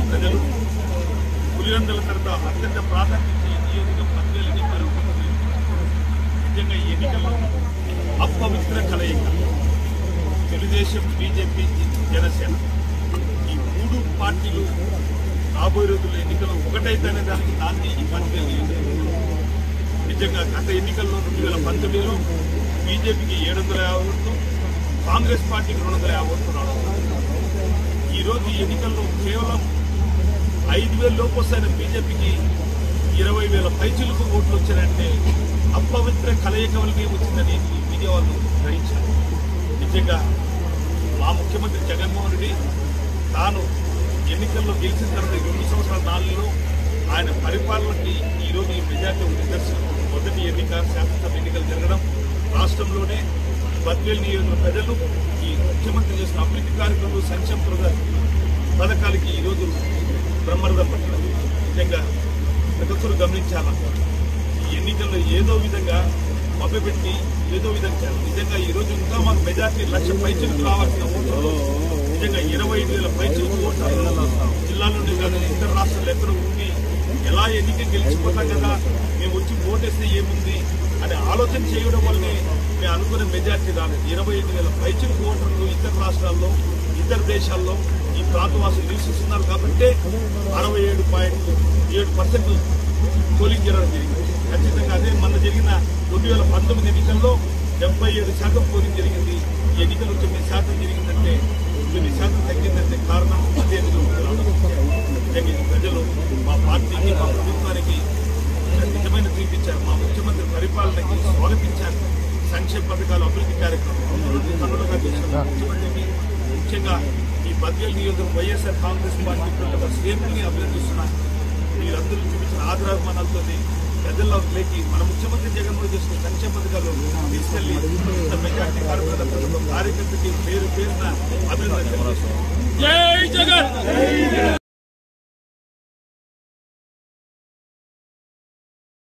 ప్రజలు పులివెందుల తర్వాత అత్యంత ప్రాధాన్యత ఈ నియోజకవర్గం పదివేలని మరొకటి నిజంగా ఈ ఎన్నికల్లో అపవిత్ర కలయిక తెలుగుదేశం బీజేపీ జనసేన ఈ మూడు పార్టీలు రాబోయే రోజుల్లో ఎన్నికలు ఒకటైతేనే దానికి నాంది ఈ పదివేల నియోజకవర్గం నిజంగా గత ఎన్నికల్లో రెండు వేల పంతొమ్మిదిలో బీజేపీకి ఏడు వందల యాభై ఓట్లు కాంగ్రెస్ పార్టీకి రెండు వందల యాభై ఓట్లు రావడం ఈ రోజు ఈ ఎన్నికల్లో కేవలం ఐదు వేల లోపు వస్తాయని బీజేపీకి ఇరవై వేల పైచిలకు ఓట్లు వచ్చారంటే అపవిత్ర కలయిక వల్లనే వచ్చిందని ఈ మీడియా వాళ్ళు గ్రహించారు నిజంగా మా ముఖ్యమంత్రి జగన్మోహన్ రెడ్డి తాను ఎన్నికల్లో గెలిచిన తర్వాత ఈ రెండు సంవత్సరాల నాలుగులో ఆయన పరిపాలనకి ఈ రోజు ఈ మెజార్టీ ఒక నిదర్శనం మొదటి ఎన్నిక శాసనసభ ఎన్నికలు జరగడం రాష్ట్రంలోనే బద్వేల్ నియోజకవర్గ ప్రజలు ఈ ముఖ్యమంత్రి చేసిన అభివృద్ధి కార్యక్రమాలు సంక్షేమ పథకాలు పథకాలకి ఈరోజు బ్రహ్మరథం పట్టడం నిజంగా ప్రతి ఒక్కరు గమనించాలా ఈ ఎన్నికల్లో ఏదో విధంగా మభ్యపెట్టి ఏదో విధంగా చేయాలి. నిజంగా ఈ రోజు ఇంకా మాకు మెజార్టీ లక్ష పైచులకు రావాల్సిన ఓట్లు నిజంగా ఇరవై ఐదు వేల పైచులకు ఓట్లు జిల్లా నుండి కానీ ఇతర రాష్ట్రాలు ఎక్కడ ఉండి ఎలా ఎన్నిక గెలిచిపోతాం కదా మేము వచ్చి ఓటేస్తే ఏముంది అనే ఆలోచన చేయడం వల్లనే మేము అనుకునే మెజార్టీ రాలేదు ఇరవై ఐదు వేల పైచులకు ఓటర్లు ఇతర రాష్ట్రాల్లో ఇతర దేశాల్లో ఈ ప్రాంతవాసులు నివసిస్తున్నారు కాబట్టి అరవై ఏడు పాయింట్ ఏడు పర్సెంట్ పోలింగ్ జరగడం జరిగింది ఖచ్చితంగా అదే మొన్న జరిగిన రెండు వేల పంతొమ్మిది ఎన్నికల్లో డెబ్బై ఏడు శాతం పోలింగ్ జరిగింది ఈ ఎన్నికలు తొమ్మిది శాతం జరిగిందంటే తొమ్మిది శాతం తగ్గిందంటే కారణం అదే నిజంగా ఇది ప్రజలు మా పార్టీకి మా ప్రభుత్వానికి నిజమైన తీర్పిచ్చారు మా ముఖ్యమంత్రి పరిపాలనకి స్వాగతించారు సంక్షేమ పథకాలు అభివృద్ధి కార్యక్రమం కన్నులుగా చేసిన ముఖ్యమంత్రికి ముఖ్యంగా ఈ బద్వేల్ నియోజకవర్గం వైఎస్ఆర్ కాంగ్రెస్ పార్టీ ప్రజల శ్రేణుల్ని అభినందిస్తున్నారు మీరందరూ చూపించిన ఆదరాభిమానాలతో ప్రజల్లో లేకి మన ముఖ్యమంత్రి జగన్మోహన్ చేసిన సంక్షేమ పథకాలు తీసుకెళ్లి ఇంత మెజార్టీ కార్యకర్తకి పేరు పేరున అభినందన తెలియజేస్తున్నాం. జై జగన్